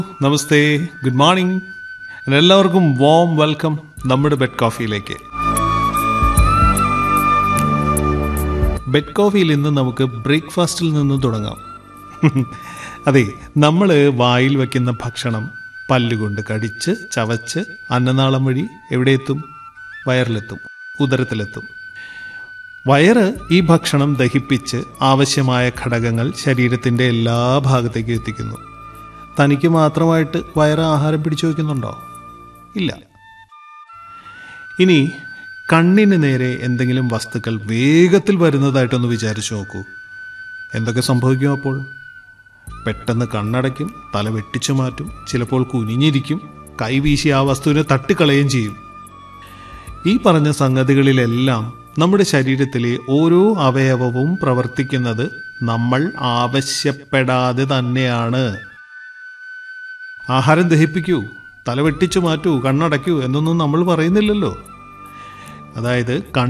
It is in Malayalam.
നമസ്തേ ഗുഡ് മോർണിംഗ് എല്ലാവർക്കും വോം വെൽക്കം നമ്മുടെ ബെഡ് കോഫിയിലേക്ക് ബെഡ് കോഫിയിൽ ഇന്ന് നമുക്ക് ബ്രേക്ക്ഫാസ്റ്റിൽ നിന്ന് തുടങ്ങാം അതെ നമ്മൾ വായിൽ വയ്ക്കുന്ന ഭക്ഷണം പല്ലുകൊണ്ട് കടിച്ച് ചവച്ച് അന്നനാളം വഴി എവിടെ എത്തും വയറിലെത്തും ഉദരത്തിലെത്തും വയറ് ഈ ഭക്ഷണം ദഹിപ്പിച്ച് ആവശ്യമായ ഘടകങ്ങൾ ശരീരത്തിൻ്റെ എല്ലാ ഭാഗത്തേക്കും എത്തിക്കുന്നു തനിക്ക് മാത്രമായിട്ട് വയറ് ആഹാരം പിടിച്ചു വയ്ക്കുന്നുണ്ടോ ഇല്ല ഇനി കണ്ണിന് നേരെ എന്തെങ്കിലും വസ്തുക്കൾ വേഗത്തിൽ വരുന്നതായിട്ടൊന്ന് വിചാരിച്ചു നോക്കൂ എന്തൊക്കെ സംഭവിക്കും അപ്പോൾ പെട്ടെന്ന് കണ്ണടയ്ക്കും തല വെട്ടിച്ചു മാറ്റും ചിലപ്പോൾ കുനിഞ്ഞിരിക്കും കൈവീശി ആ വസ്തുവിനെ തട്ടിക്കളയുകയും ചെയ്യും ഈ പറഞ്ഞ സംഗതികളിലെല്ലാം നമ്മുടെ ശരീരത്തിലെ ഓരോ അവയവവും പ്രവർത്തിക്കുന്നത് നമ്മൾ ആവശ്യപ്പെടാതെ തന്നെയാണ് ആഹാരം ദഹിപ്പിക്കൂ തല വെട്ടിച്ചു മാറ്റൂ കണ്ണടയ്ക്കൂ എന്നൊന്നും നമ്മൾ പറയുന്നില്ലല്ലോ അതായത്